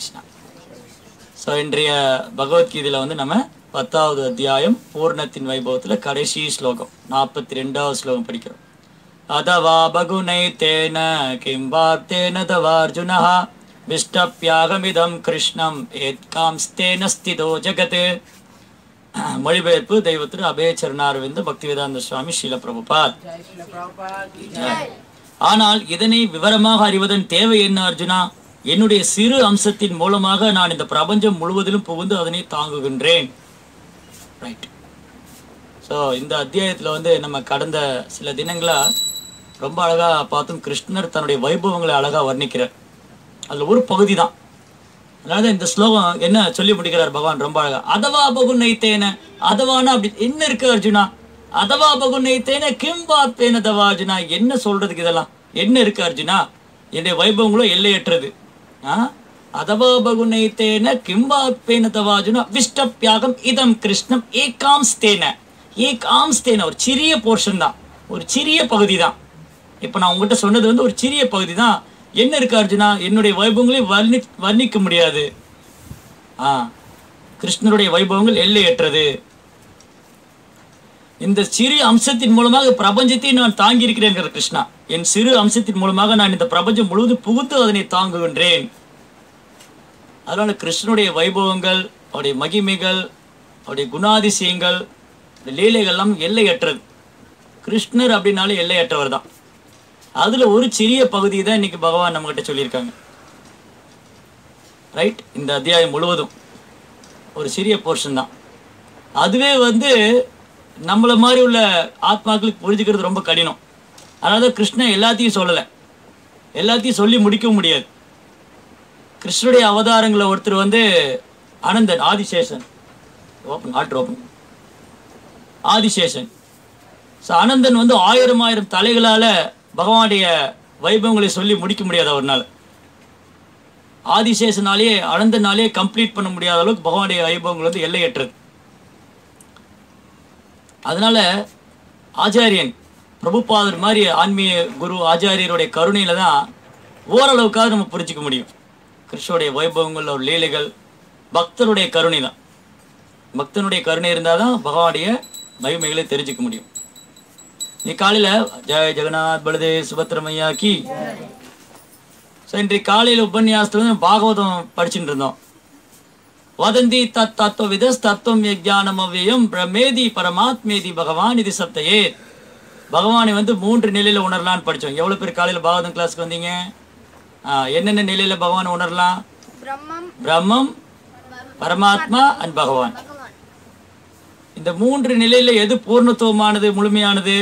Krishna so இன்றைய பகவத்கீதையில் வந்து நம்ம பத்தாவது அத்தியாயம் பூர்ணத்தின் வைபவத்தில் கடைசி ஸ்லோகம் நாற்பத்தி ரெண்டாவது ஸ்லோகம் படிக்கிறோம் அதவா பகுனை தேன கிம்பார்த்தேன தவார்ஜுனா விஷ்டப்பியாகமிதம் கிருஷ்ணம் ஏத்காம்ஸ்தேன ஸ்திதோ ஜகத் மொழிபெயர்ப்பு தெய்வத்திரு அபயச்சரணாரவிந்த பக்திவேதாந்த சுவாமி ஸ்ரீல பிரபுபாத் ஆனால் இதனை விவரமாக அறிவதன் தேவை என்ன அர்ஜுனா என்னுடைய சிறு அம்சத்தின் மூலமாக நான் இந்த பிரபஞ்சம் முழுவதிலும் புகுந்து அதனை தாங்குகின்றேன் ரைட் ஸோ இந்த அத்தியாயத்தில் வந்து நம்ம கடந்த சில தினங்களா ரொம்ப அழகாக பார்த்தோம் கிருஷ்ணர் தன்னுடைய வைபவங்களை அழகாக வர்ணிக்கிறார் அதில் ஒரு பகுதி தான் அதனால தான் இந்த ஸ்லோகம் என்ன சொல்லி முடிக்கிறார் பகவான் ரொம்ப அழகா அதவா பகுநைத்தேன அதவானா அப்படி என்ன இருக்கு அர்ஜுனா அதவா பகுநைத்தேன கிம் பார்த்தேன தவா அர்ஜுனா என்ன சொல்றதுக்கு இதெல்லாம் என்ன இருக்கு அர்ஜுனா என்னுடைய வைபவங்களும் எல்லையற்றது ஆ அதவா பகுநைத்தேன கிம் வாப்பேன தவா அர்ஜுனா விஷ்டப்பியாகம் இதம் கிருஷ்ணம் ஏகாம் ஸ்தேன ஏகாம் ஸ்தேன ஒரு சிறிய போர்ஷன் தான் ஒரு சிறிய பகுதி தான் இப்போ நான் உங்ககிட்ட சொன்னது வந்து ஒரு சிறிய பகுதி தான் என்ன இருக்கு அர்ஜுனா என்னுடைய வைபவங்களை வர்ணி வர்ணிக்க முடியாது ஆ கிருஷ்ணருடைய வைபவங்கள் எல்லையற்றது இந்த சிறு அம்சத்தின் மூலமாக பிரபஞ்சத்தை நான் தாங்கி இருக்கிறேன் கிருஷ்ணா என் சிறு அம்சத்தின் மூலமாக நான் இந்த பிரபஞ்சம் முழுவதும் புகுத்து அதனை தாங்குகின்றேன் அதனால கிருஷ்ணனுடைய வைபவங்கள் அவருடைய மகிமைகள் அவருடைய குணாதிசயங்கள் இந்த லீலைகள்லாம் எல்லையற்றது கிருஷ்ணர் அப்படின்னாலே எல்லையற்றவர் தான் அதுல ஒரு சிறிய பகுதி தான் இன்னைக்கு பகவான் நம்மகிட்ட சொல்லியிருக்காங்க ரைட் இந்த அத்தியாயம் முழுவதும் ஒரு சிறிய போர்ஷன் தான் அதுவே வந்து நம்மள மாதிரி உள்ள ஆத்மாக்களுக்கு புரிஞ்சுக்கிறது ரொம்ப கடினம் அதனால தான் கிருஷ்ணன் எல்லாத்தையும் சொல்லலை எல்லாத்தையும் சொல்லி முடிக்கவும் முடியாது கிருஷ்ணனுடைய அவதாரங்களை ஒருத்தர் வந்து அனந்தன் ஆதிசேஷன் ஓப்பன் ஆல்ட்ரு ஓப்பன் ஆதிசேஷன் ஸோ அனந்தன் வந்து ஆயிரம் ஆயிரம் தலைகளால் பகவானுடைய வைபவங்களை சொல்லி முடிக்க முடியாது அவர்னால ஆதிசேஷனாலேயே அனந்தனாலேயே கம்ப்ளீட் பண்ண முடியாத அளவுக்கு பகவானுடைய வைபவங்கள் வந்து எல்லையற்றது அதனால ஆச்சாரியன் பிரபுபாதர் மாதிரி ஆன்மீக குரு ஆச்சாரியருடைய கருணையில தான் ஓரளவுக்காவது நம்ம புரிஞ்சுக்க முடியும் கிருஷ்ணனுடைய வைபவங்கள் ஒரு லீலைகள் பக்தருடைய கருணை தான் பக்தனுடைய கருணை இருந்தால் தான் பகவானுடைய மகிமைகளை தெரிஞ்சுக்க முடியும் நீ காலையில் ஜெய ஜெகநாத் பலதே சுபத்திரமையா கி ஸோ இன்றைக்கு காலையில் உபன்யாசத்துல வந்து பாகவதம் படிச்சுட்டு இருந்தோம் வதந்தி தத் தத்துவ விதஸ் தத்துவம் யஜானம் அவ்வியம் பிரமேதி பரமாத்மேதி பகவான் இது சப்தையே பகவானை வந்து மூன்று நிலையில உணரலான்னு படிச்சோம் எவ்வளவு பேர் காலையில் பாகவதம் கிளாஸ்க்கு வந்தீங்க ஆ, என்னென்ன நிலையில பகவானை உணரலாம் பிரம்மம் பிரம்மம் பரமாத்மா அண்ட் பகவான் பகவான் இந்த மூன்று நிலையில எது பூர்ணத்துவமானது முழுமையானது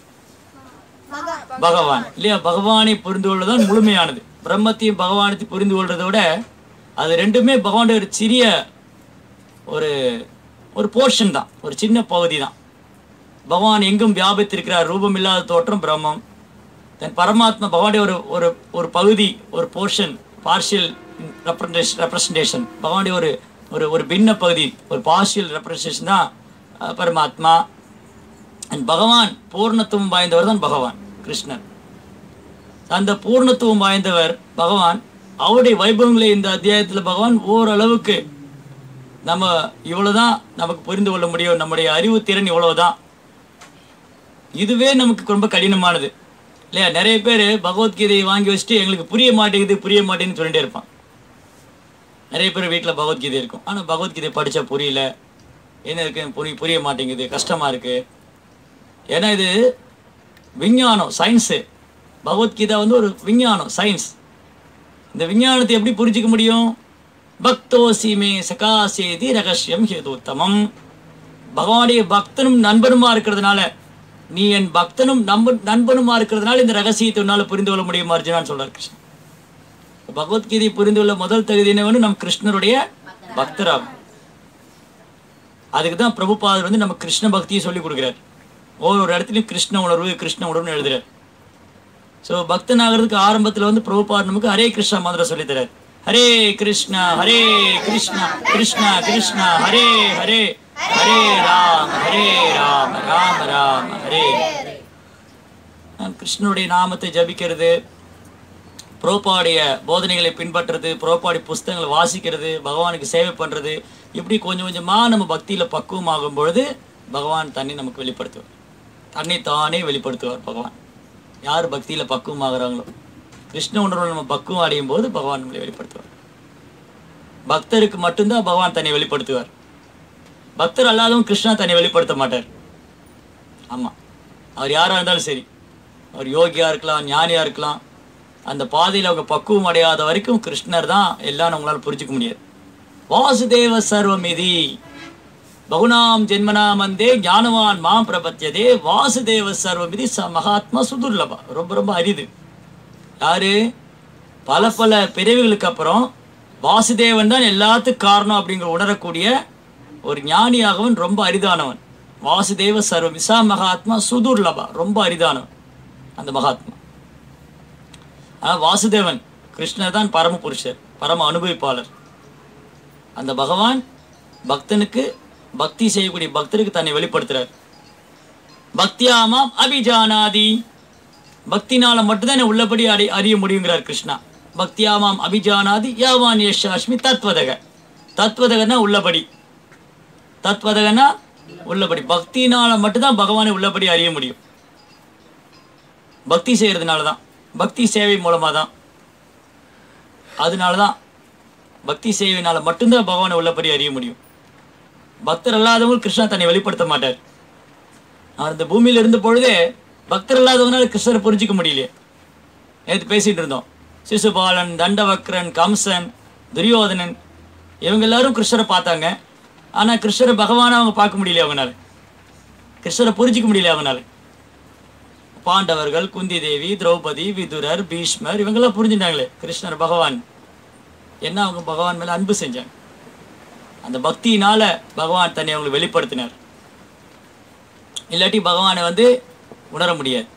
பகவான் இல்லையா பகவானை புரிந்து கொள்வதுதான் முழுமையானது பிரம்மத்தையும் பகவானத்தையும் புரிந்து கொள்றதை விட அது ரெண்டுமே பகவானுடைய ஒரு சிறிய ஒரு ஒரு போர்ஷன் தான் ஒரு சின்ன பகுதி தான் பகவான் எங்கும் வியாபித்திருக்கிறார் ரூபம் இல்லாத தோற்றம் பிரம்மம் தென் பரமாத்மா பகவானுடைய ஒரு ஒரு ஒரு பகுதி ஒரு போர்ஷன் பார்ஷியல் ரெப்ரண்டேஷன் ரெப்ரசன்டேஷன் பகவானுடைய ஒரு ஒரு ஒரு பின்ன பகுதி ஒரு பார்ஷியல் ரெப்ரசன்டேஷன் தான் அஹ், பரமாத்மா அண்ட் பகவான் பூர்ணத்துவம் வாய்ந்தவர் தான் பகவான் கிருஷ்ணர் அந்த பூர்ணத்துவம் வாய்ந்தவர் பகவான் அவருடைய வைபவங்களை இந்த அத்தியாயத்தில் பகவான் ஓரளவுக்கு நம்ம இவ்வளவுதான் நமக்கு புரிந்து கொள்ள முடியும் நம்முடைய அறிவு திறன் இவ்வளவுதான் இதுவே நமக்கு ரொம்ப கடினமானது இல்லையா நிறைய பேர் பகவத்கீதையை வாங்கி வச்சுட்டு எங்களுக்கு புரிய மாட்டேங்குது புரிய மாட்டேங்குதுன்னு சொல்லிட்டே இருப்பான் நிறைய பேர் வீட்டில் பகவத்கீதை இருக்கும் ஆனால் பகவத்கீதை படித்தா புரியல என்ன இருக்கு புரிய புரிய மாட்டேங்குது கஷ்டமாக இருக்குது ஏன்னா இது விஞ்ஞானம் சயின்ஸு பகவத்கீதா வந்து ஒரு விஞ்ஞானம் சயின்ஸ் இந்த விஞ்ஞானத்தை எப்படி புரிஞ்சுக்க முடியும் பக்தோசிமே சகாசேதி ரகசியம் ஹேதோத்தமம் பகவானுடைய பக்தனும் நண்பனுமா இருக்கிறதுனால நீ என் பக்தனும் நம்ப நண்பனுமா இருக்கிறதுனால இந்த ரகசியத்தை உன்னால புரிந்து கொள்ள முடியும் அர்ஜுனான்னு சொல்றார் கிருஷ்ணன் பகவத்கீதை புரிந்து கொள்ள முதல் தகுதி என்ன வேணும் நம் கிருஷ்ணருடைய பக்தராகும் அதுக்கு தான் பிரபுபாதர் வந்து நம்ம கிருஷ்ண பக்தியை சொல்லி கொடுக்குறார் ஒவ்வொரு இடத்துலையும் கிருஷ்ண உணர்வு கிருஷ்ண உணர்வுன்னு எழுதுறார் ஸோ பக்தன் ஆகிறதுக்கு ஆரம்பத்தில் வந்து பிரபுபாதர் நமக்கு ஹரே கிருஷ்ணா மந்திரம் சொல்லித் தரார் ஹரே கிருஷ்ணா ஹரே கிருஷ்ணா கிருஷ்ணா கிருஷ்ணா ஹரே ஹரே ஹரே ராம ஹரே ராம ராம ராம ஹரே நாம் கிருஷ்ணனுடைய நாமத்தை ஜபிக்கிறது புரோப்பாடைய போதனைகளை பின்பற்றுறது புரோப்பாடி புஸ்தகங்களை வாசிக்கிறது பகவானுக்கு சேவை பண்ணுறது இப்படி கொஞ்சம் கொஞ்சமாக நம்ம பக்தியில் பக்குவமாகும் பொழுது பகவான் தன்னை நமக்கு வெளிப்படுத்துவார் தன்னை தானே வெளிப்படுத்துவார் பகவான் யார் பக்தியில் பக்குவமாகறாங்களோ கிருஷ்ண உணர்வு நம்ம பக்குவம் அடையும் போது பகவான் நம்மளை வெளிப்படுத்துவார் பக்தருக்கு மட்டும்தான் பகவான் தன்னை வெளிப்படுத்துவார் பக்தர் அல்லாதவங்க கிருஷ்ணா தன்னை வெளிப்படுத்த மாட்டார் ஆமாம் அவர் யாராக இருந்தாலும் சரி அவர் யோகியாக இருக்கலாம் ஞானியாக இருக்கலாம் அந்த பாதையில் அவங்க பக்குவம் அடையாத வரைக்கும் கிருஷ்ணர் தான் எல்லாம் நம்மளால் புரிஞ்சுக்க முடியாது வாசுதேவ சர்வமிதி பகுனாம் ஜென்மனாம் வந்தே ஞானவான் மாம் பிரபத்தியதே வாசுதேவ சர்வமிதி ச மகாத்மா சுதுர்லபா ரொம்ப ரொம்ப அரிது யாரு பல பல பிறவிகளுக்கு அப்புறம் வாசுதேவன் தான் எல்லாத்துக்கும் காரணம் அப்படிங்கிற உணரக்கூடிய ஒரு ஞானியாகவன் ரொம்ப அரிதானவன் வாசுதேவ சர்வ விசா மகாத்மா சுதுர்லபா ரொம்ப அரிதானவன் அந்த மகாத்மா ஆனால் வாசுதேவன் கிருஷ்ணர் தான் பரம புருஷர் பரம அனுபவிப்பாளர் அந்த பகவான் பக்தனுக்கு பக்தி செய்யக்கூடிய பக்தருக்கு தன்னை வெளிப்படுத்துறார் பக்தியாமாம் அபிஜானாதி பக்தினால மட்டும்தான் என்னை உள்ளபடி அறி அறிய முடியுங்கிறார் கிருஷ்ணா பக்தியாமாம் அபிஜானாதி யாவான் யஷாஷ்மி தத்வதக தத்வதகன்னா உள்ளபடி தத்வதகன்னா உள்ளபடி பக்தினால மட்டும்தான் பகவானை உள்ளபடி அறிய முடியும் பக்தி செய்யறதுனால தான் பக்தி சேவை மூலமாக தான் அதனால தான் பக்தி சேவையினால மட்டும்தான் பகவானை உள்ளபடி அறிய முடியும் பக்தர் அல்லாதவங்க கிருஷ்ணா தன்னை வெளிப்படுத்த மாட்டார் நான் இந்த பூமியில இருந்த பொழுதே பக்தர் இல்லாதவனால கிருஷ்ணரை புரிஞ்சிக்க முடியலையே நேற்று பேசிட்டு இருந்தோம் சிசுபாலன் தண்டவக்ரன் கம்சன் துரியோதனன் இவங்க எல்லாரும் கிருஷ்ணரை பார்த்தாங்க ஆனால் கிருஷ்ணரை பகவானை அவங்க பார்க்க முடியல அவங்களால கிருஷ்ணரை புரிஞ்சிக்க முடியல அவங்களால பாண்டவர்கள் குந்தி தேவி திரௌபதி விதுரர் பீஷ்மர் இவங்கெல்லாம் புரிஞ்சுட்டாங்களே கிருஷ்ணர் பகவான் என்ன அவங்க பகவான் மேலே அன்பு செஞ்சாங்க அந்த பக்தியினால பகவான் தன்னை அவங்களுக்கு வெளிப்படுத்தினார் இல்லாட்டி பகவானை வந்து உணர முடியாது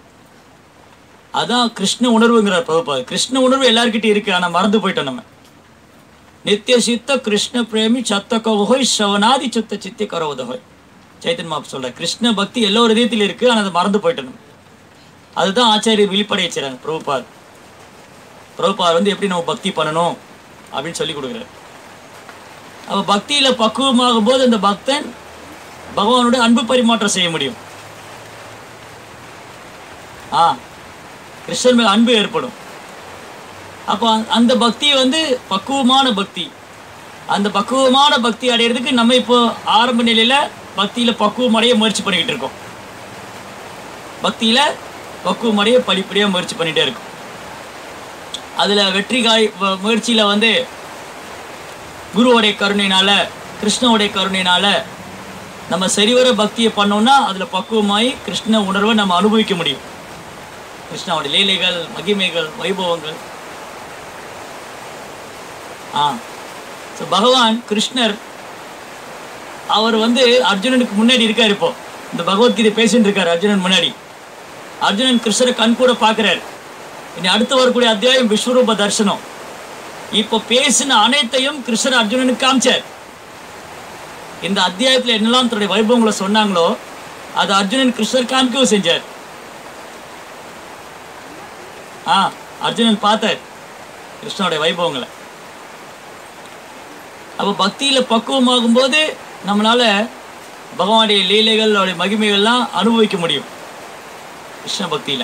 அதான் கிருஷ்ண உணர்வுங்கிறார் பிரபுபாது கிருஷ்ண உணர்வு எல்லார்கிட்டயும் இருக்கு ஆனால் மறந்து போயிட்டோம் நம்ம நித்திய சித்த கிருஷ்ண பிரேமி சத்த கவஹோய் சவனாதி சுத்த சித்தி கரோதஹோய் சைத்தன் மாப் சொல்ற கிருஷ்ண பக்தி எல்லோரும் இதயத்தில் இருக்கு ஆனால் அதை மறந்து போயிட்டோம் நம்ம. அதுதான் ஆச்சாரியர் வெளிப்படைய செய்றாங்க பிரபுபாத் பிரபுபாத் வந்து எப்படி நம்ம பக்தி பண்ணணும் அப்படின்னு சொல்லி கொடுக்குறாரு அப்போ பக்தியில பக்குவமாகும் போது அந்த பக்தன் பகவானோட அன்பு பரிமாற்றம் செய்ய முடியும் ஆ கிருஷ்ணன் மேல் அன்பு ஏற்படும் அப்போ அந்த- அந்த பக்தி வந்து பக்குவமான பக்தி அந்த பக்குவமான பக்தி அடையிறதுக்கு நம்ம இப்போ ஆரம்ப நிலையில பக்தியில பக்குவம் அடைய முயற்சி பண்ணிக்கிட்டு இருக்கோம் பக்தியில பக்குவம் அடைய படிப்படியாக முயற்சி பண்ணிட்டே இருக்கும் அதுல வெற்றி காய் வ- முயற்சியில வந்து குருவோடைய கருணையினால கிருஷ்ணனுடைய கருணையினால நம்ம சரிவர பக்தியை பண்ணோம்னா அதுல பக்குவமாயி கிருஷ்ண உணர்வை நம்ம அனுபவிக்க முடியும் கிருஷ்ணாவுடைய லீலைகள் மகிமைகள் வைபவங்கள் ஆ ஸோ பகவான் கிருஷ்ணர் அவர் வந்து அர்ஜுனனுக்கு முன்னாடி இருக்கார் இப்போ இந்த பகவத்கீதை பேசிட்டு இருக்காரு அர்ஜுனன் முன்னாடி அர்ஜுனன் கிருஷ்ணரை கண் கூட பார்க்குறாரு இனி அடுத்து வரக்கூடிய அத்தியாயம் விஸ்வரூப தரிசனம் இப்போ பேசின அனைத்தையும் கிருஷ்ணர் அர்ஜுனனுக்கு காமிச்சார் இந்த அத்தியாயத்தில் என்னெல்லாம் தன்னுடைய வைபவங்களை சொன்னாங்களோ அது அர்ஜுனன் கிருஷ்ணர் காமிக்கவும் செஞ்சார் ஆ அர்ஜுனன் பார்த்தார் கிருஷ்ணனுடைய வைபவங்களை அப்போ பக்தியில் பக்குவமாகும் போது நம்மளால பகவானுடைய லீலைகள் அவருடைய மகிமைகள்லாம் அனுபவிக்க முடியும் கிருஷ்ண பக்தியில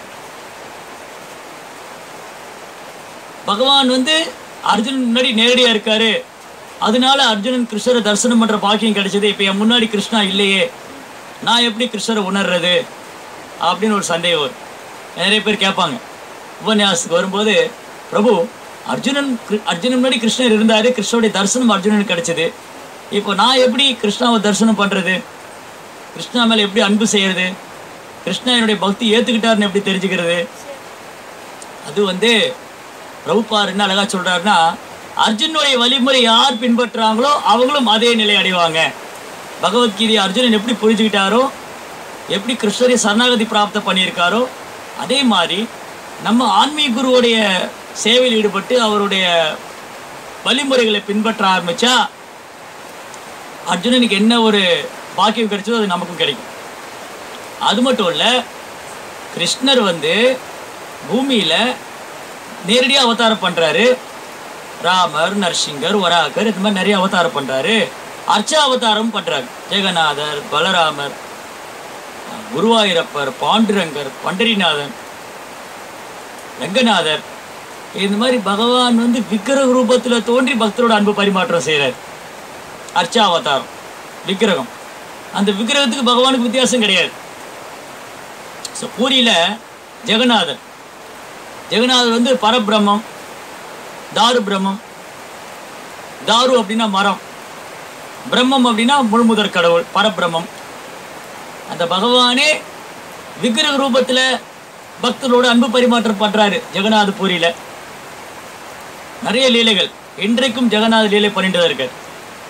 பகவான் வந்து அர்ஜுனன் முன்னாடி நேரடியா இருக்காரு அதனால அர்ஜுனன் கிருஷ்ணரை தரிசனம் பண்ற பாக்கியம் கிடைச்சது இப்போ என் முன்னாடி கிருஷ்ணா இல்லையே நான் எப்படி கிருஷ்ணரை உணர்றது அப்படின்னு ஒரு சந்தேகம் வரும் நிறைய பேர் கேட்பாங்க உபன்யாசத்துக்கு வரும்போது பிரபு அர்ஜுனன் கிரு- அர்ஜுனன் முன்னாடி கிருஷ்ணர் இருந்தாரு கிருஷ்ணருடைய தரிசனம் அர்ஜுனனுக்கு கிடைச்சது இப்போ நான் எப்படி கிருஷ்ணாவை தரிசனம் பண்றது கிருஷ்ணா மேல எப்படி அன்பு செய்யறது கிருஷ்ணா என்னுடைய பக்தி ஏத்துக்கிட்டாருன்னு எப்படி தெரிஞ்சுக்கிறது அது வந்து பிரபுபார் என்ன அழகா சொல்றாருன்னா அர்ஜுனுடைய வழிமுறை யார் பின்பற்றுறாங்களோ அவங்களும் அதே நிலை அடைவாங்க பகவத்கீதையை அர்ஜுனன் எப்படி புரிஞ்சுக்கிட்டாரோ எப்படி கிருஷ்ணரை சரணாகதி பிராப்தம் பண்ணியிருக்காரோ அதே மாதிரி நம்ம ஆன்மீக குருவுடைய சேவையில் ஈடுபட்டு அவருடைய வழிமுறைகளை பின்பற்ற ஆரம்பிச்சா அர்ஜுனனுக்கு என்ன ஒரு பாக்கியம் கிடைச்சதோ அது நமக்கும் கிடைக்கும் அது மட்டும் இல்லை கிருஷ்ணர் வந்து பூமியில் நேரடியாக அவதாரம் பண்றாரு ராமர் நரசிங்கர் வராகர் இந்த மாதிரி நிறைய அவதாரம் பண்றாரு அர்ச்ச அவதாரம் பண்றாரு ஜெகநாதர் பலராமர் குருவாயூரப்பர் பாண்டுரங்கர் பண்டரிநாதன் ரங்கநாதர் இந்த மாதிரி பகவான் வந்து விக்கிரக ரூபத்துல தோன்றி பக்தரோட அன்பு பரிமாற்றம் செய்கிறார் அர்ச்சாவதாரம் விக்கிரகம் அந்த விக்கிரகத்துக்கு பகவானுக்கு வித்தியாசம் கிடையாது ஸோ பூரியில ஜெகநாதர் ஜெகநாதர் வந்து பரபிரம்மம் தாரு பிரம்மம் தாரு அப்படின்னா மரம் பிரம்மம் அப்படின்னா முழுமுதற் கடவுள் பரபிரம்மம் அந்த பகவானே விக்கிரக ரூபத்துல பக்தர்களோட அன்பு பரிமாற்றம் பண்றாரு ஜெகநாத பூரியில நிறைய லீலைகள் இன்றைக்கும் ஜெகநாத லீலை பண்ணிட்டு தான் இருக்காரு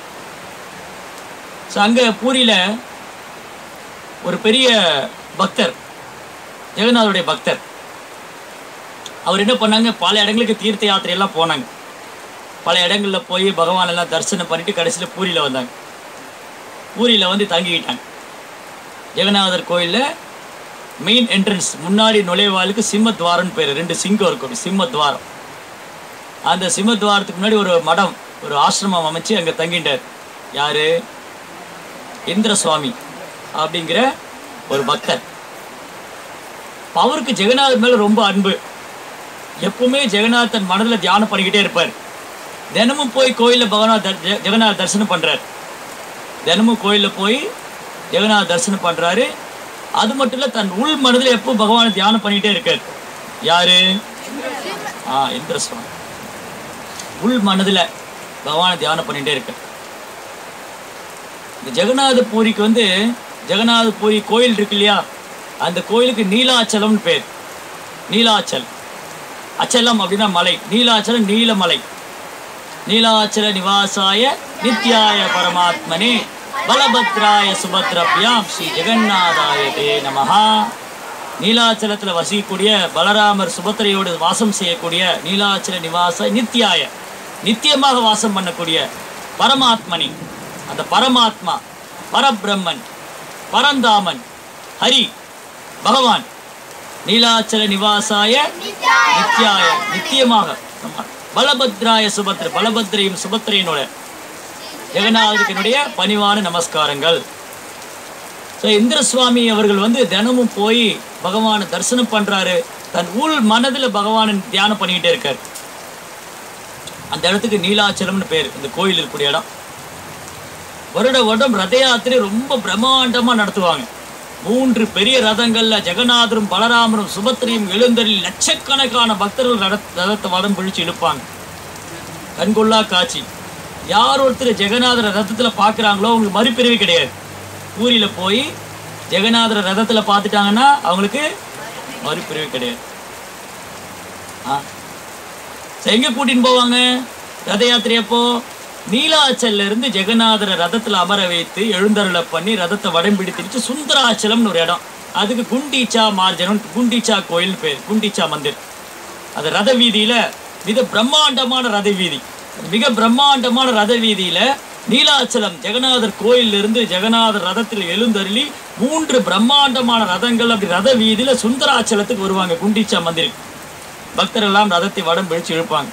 ஸோ அங்க பூரியில ஒரு பெரிய பக்தர் ஜெகநாதருடைய பக்தர் அவர் என்ன பண்ணாங்க பல இடங்களுக்கு தீர்த்த யாத்திரை எல்லாம் போனாங்க பல இடங்கள்ல போய் பகவான் எல்லாம் தரிசனம் பண்ணிட்டு கடைசியில் பூரியில வந்தாங்க பூரியில வந்து தங்கிக்கிட்டாங்க ஜெகநாதர் கோயில்ல மெயின் என்ட்ரன்ஸ் முன்னாடி நுழைவாளுக்கு சிம்மத்வாரம்னு பேர் ரெண்டு சிங்கம் இருக்கும் சிம்மத்வாரம் அந்த சிம்மத்வாரத்துக்கு முன்னாடி ஒரு மடம் ஒரு ஆசிரமம் அமைச்சு அங்க தங்கிட்டார் யாரு இந்திர சுவாமி அப்படிங்கிற ஒரு பக்தர் அப்ப அவருக்கு ஜெகநாதர் மேல ரொம்ப அன்பு எப்பவுமே ஜெகநாத் தன் மனதில் தியானம் பண்ணிக்கிட்டே இருப்பார் தினமும் போய் கோயிலில் பகவான் தர் ஜெ- ஜெகநாத் தரிசனம் பண்றாரு தினமும் கோயிலில் போய் ஜெகநாத் தரிசனம் பண்றாரு அது மட்டும் இல்ல தன் உள் மனதில் எப்போ பகவானை தியானம் பண்ணிட்டே இருக்காரு யாரு ஆ இந்திர சுவாமி உள் மனதில் பகவானை தியானம் பண்ணிட்டே இருக்காரு இந்த ஜெகநாத பூரிக்கு வந்து ஜெகநாத பூரி கோயில் இருக்கு இல்லையா அந்த கோயிலுக்கு நீலாச்சலம்னு பேர் நீலாச்சல் அச்சலம் அப்படின்னா மலை நீலாச்சலம் நீலமலை நீலாச்சல நிவாசாய நித்யாய பரமாத்மனே பலபத்ராய சுபத்ரப்யாம் ஸ்ரீ ஜெகநாதாய தே நமஹா நீலாச்சலத்தில் வசிக்கக்கூடிய பலராமர் சுபத்திரையோடு வாசம் செய்யக்கூடிய நீலாச்சல நிவாச நித்யாய நித்தியமாக வாசம் பண்ணக்கூடிய பரமாத்மனி அந்த பரமாத்மா பரபிரம்மன் பரந்தாமன் ஹரி பகவான் நீலாச்சல நிவாசாய நித்யாய நித்தியமாக நம்ம பலபத்ராய சுபத்ர பலபத்ரையும் சுபத்ரையினோட ஜெகநாதருக்கு என்னுடைய பணிவான நமஸ்காரங்கள் ஸோ இந்திர சுவாமி அவர்கள் வந்து தினமும் போய் பகவானை தரிசனம் பண்றாரு தன் உள் மனதில் பகவானை தியானம் பண்ணிக்கிட்டே இருக்காரு அந்த இடத்துக்கு நீலாச்சலம்னு பேர் இந்த கோயில் இருக்கக்கூடிய இடம் வருட வருடம் ரத யாத்திரை ரொம்ப பிரம்மாண்டமா நடத்துவாங்க மூன்று பெரிய ரதங்கள்ல ஜெகநாதரும் பலராமரும் சுபத்திரையும் எழுந்தரில் லட்சக்கணக்கான பக்தர்கள் ரத ரதத்தை வடம் பிடிச்சு இழுப்பாங்க கண்கொள்ளா காட்சி யார் ஒருத்தர் ஜெகநாதரை ரதத்துல பார்க்குறாங்களோ அவங்களுக்கு மறுபிறவி கிடையாது பூரியில போய் ஜெகநாதரை ரதத்துல பார்த்துட்டாங்கன்னா அவங்களுக்கு மறுபிறவி கிடையாது ஆ சரி, எங்க கூட்டின்னு போவாங்க ரத யாத்திரை அப்போ நீலாச்சல்ல இருந்து ஜெகநாதரை ரதத்துல அமர வைத்து எழுந்தருளை பண்ணி ரதத்தை வடம்பிடி திரிச்சு சுந்தராச்சலம்னு ஒரு இடம் அதுக்கு குண்டீச்சா மார்ஜனம் குண்டீச்சா கோயில்னு பேர் குண்டீச்சா மந்திர் அது ரத வீதியில மிக பிரம்மாண்டமான ரத வீதி அந்த மிக பிரம்மாண்டமான ரத வீதியில நீலாச்சலம் ஜெகநாதர் கோயில்ல இருந்து ஜெகநாதர் ரதத்தில் எழுந்தருளி மூன்று பிரம்மாண்டமான ரதங்கள் அப்படி ரத வீதியில சுந்தராச்சலத்துக்கு வருவாங்க குண்டீச்சா மந்திருக்கு பக்தர் எல்லாம் ரதத்தை வடம் பிடிச்சு இழுப்பாங்க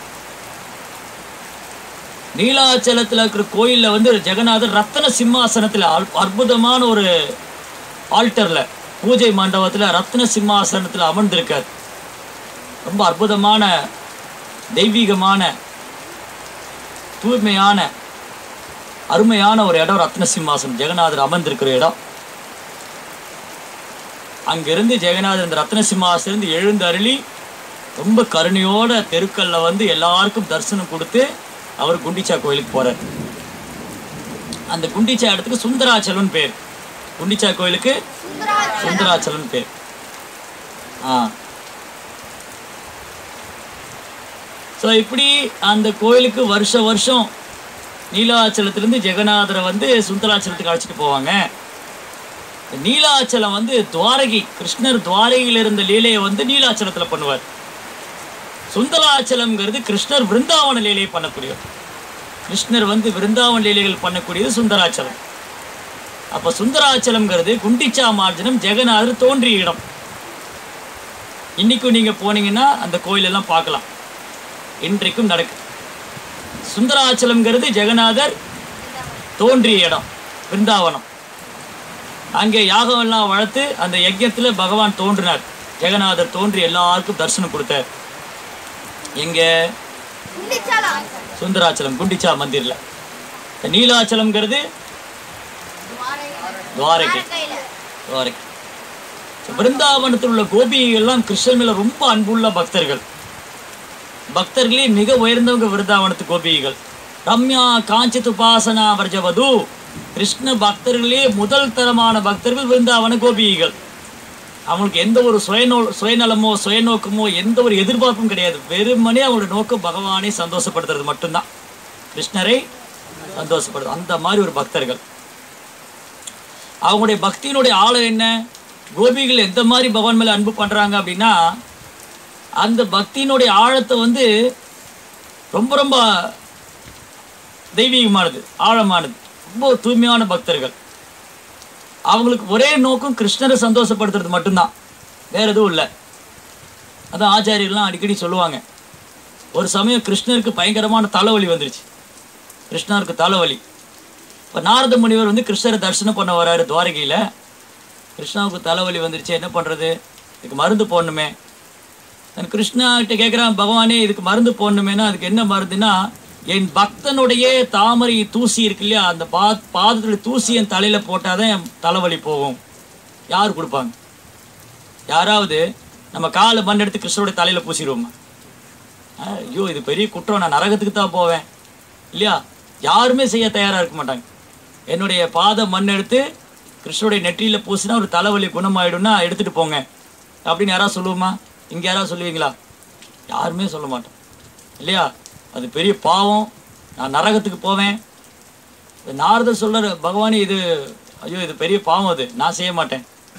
நீலாச்சலத்துல இருக்கிற கோயில்ல வந்து ஜெகநாதர் ரத்தன சிம்மாசனத்துல அல்- அற்புதமான ஒரு ஆல்டர்ல பூஜை மண்டபத்துல ரத்ன சிம்மாசனத்துல அமர்ந்திருக்கார் ரொம்ப அற்புதமான தெய்வீகமான தூய்மையான அருமையான ஒரு இடம் ரத்ன சிம்மாசனம் ஜெகநாதர் அமர்ந்திருக்கிற இடம் அங்கிருந்து ஜெகநாதர் இந்த ரத்ன சிம்மாசனிலிருந்து எழுந்து அருளி ரொம்ப கருணையோட தெருக்கல்ல வந்து எல்லாருக்கும் தரிசனம் கொடுத்து அவர் குண்டிச்சா கோயிலுக்கு போறார் அந்த குண்டிச்சா இடத்துக்கு சுந்தராச்சலம் பேர் குண்டிச்சா கோயிலுக்கு சுந்தராச்சலம் பேர் ஆ ஸோ இப்படி அந்த கோயிலுக்கு வருஷ வருஷம் நீலாச்சலத்திலேருந்து ஜெகநாதரை வந்து சுந்தராச்சலத்துக்கு அழைச்சிட்டு போவாங்க இந்த நீலாச்சலம் வந்து துவாரகி கிருஷ்ணர் துவாரகையில் இருந்த லீலையை வந்து நீலாச்சலத்தில் பண்ணுவார் சுந்தராச்சலம்ங்கிறது கிருஷ்ணர் விருந்தாவன லீலையை பண்ணக்கூடியவர் கிருஷ்ணர் வந்து விருந்தாவன லீலைகள் பண்ணக்கூடியது சுந்தராச்சலம் அப்போ சுந்தராச்சலம்ங்கிறது குண்டிச்சா மார்ஜனம் ஜெகநாதர் தோன்றிய இடம் இன்னைக்கும் நீங்க போனீங்கன்னா அந்த கோயிலெல்லாம் பார்க்கலாம் இன்றைக்கும் நடக்கு சுந்தராச்சலம்ங்கிறது ஜெகநாதர் தோன்றிய இடம் பிருந்தாவனம் அங்கே யாகம் எல்லாம் வளர்த்து அந்த யஜ்யத்துல பகவான் தோன்றினார் ஜெகநாதர் தோன்றி எல்லாருக்கும் தரிசனம் கொடுத்தார் எங்க சுந்தராச்சலம் குண்டிச்சா மந்திரில் இந்த நீலாச்சலம்ங்கிறது துவாரகை துவாரகை So, பிருந்தாவனத்தில் உள்ள கோபிகள்லாம் கிருஷ்ணன் மேல ரொம்ப அன்புள்ள பக்தர்கள் பக்தர்களே மிக உயர்ந்தவங்க விருந்தாவனத்து கோபிகைகள் ரம்யா காஞ்சித் உபாசனா வர்ஜவது கிருஷ்ண பக்தர்களே முதல் தரமான பக்தர்கள் விருந்தாவன கோபிகைகள் அவங்களுக்கு எந்த ஒரு சுயநோ சுயநலமோ சுயநோக்கமோ எந்த ஒரு எதிர்பார்ப்பும் கிடையாது வெறுமனே அவங்களோட நோக்கம் பகவானை சந்தோஷப்படுத்துறது மட்டும்தான் கிருஷ்ணரை சந்தோஷப்படுது அந்த மாதிரி ஒரு பக்தர்கள் அவங்களுடைய பக்தியினுடைய ஆழம் என்ன கோபிகள் எந்த மாதிரி பகவான் மேல அன்பு பண்றாங்க அப்படின்னா அந்த பக்தியினுடைய ஆழத்தை வந்து ரொம்ப ரொம்ப தெய்வீகமானது ஆழமானது ரொம்ப தூய்மையான பக்தர்கள் அவங்களுக்கு ஒரே நோக்கம் கிருஷ்ணரை சந்தோஷப்படுத்துறது மட்டும்தான் வேற எதுவும் இல்லை அதான் ஆச்சாரியர்கள்லாம் அடிக்கடி சொல்லுவாங்க ஒரு சமயம் கிருஷ்ணருக்கு பயங்கரமான தலைவலி வந்துருச்சு கிருஷ்ணருக்கு தலைவலி இப்போ நாரத முனிவர் வந்து கிருஷ்ணரை தரிசனம் பண்ண வராரு துவாரகையில் கிருஷ்ணாவுக்கு தலைவலி வந்துருச்சு என்ன பண்ணுறது இதுக்கு மருந்து போடணுமே நான் கிருஷ்ணா கிட்ட கேட்குறான் பகவானே இதுக்கு மருந்து போடணுமேனா அதுக்கு என்ன மருந்துனா என் பக்தனுடைய தாமரை தூசி இருக்கு இல்லையா அந்த பா பாதத்துல தூசி என் தலையில் போட்டால் தான் என் தலைவலி போகும் யார் கொடுப்பாங்க யாராவது நம்ம காலை மண் எடுத்து கிருஷ்ணனுடைய தலையில் பூசிடுவோமா ஆ, ஐயோ இது பெரிய குற்றம் நான் நரகத்துக்கு தான் போவேன் இல்லையா யாருமே செய்ய தயாராக இருக்க மாட்டாங்க என்னுடைய பாத மண் எடுத்து கிருஷ்ணனுடைய நெற்றியில் பூசினா ஒரு தலைவலி குணமாயிடும்னா எடுத்துட்டு போங்க அப்படின்னு யாராவது சொல்லுவோமா இங்கே யாராவது சொல்லுவீங்களா யாருமே சொல்ல மாட்டோம் இல்லையா அது பெரிய பாவம் நான் நரகத்துக்கு போவேன் இந்த நாரதர் சொல்றாரு பகவானே இது ஐயோ இது பெரிய பாவம் அது நான் செய்ய மாட்டேன்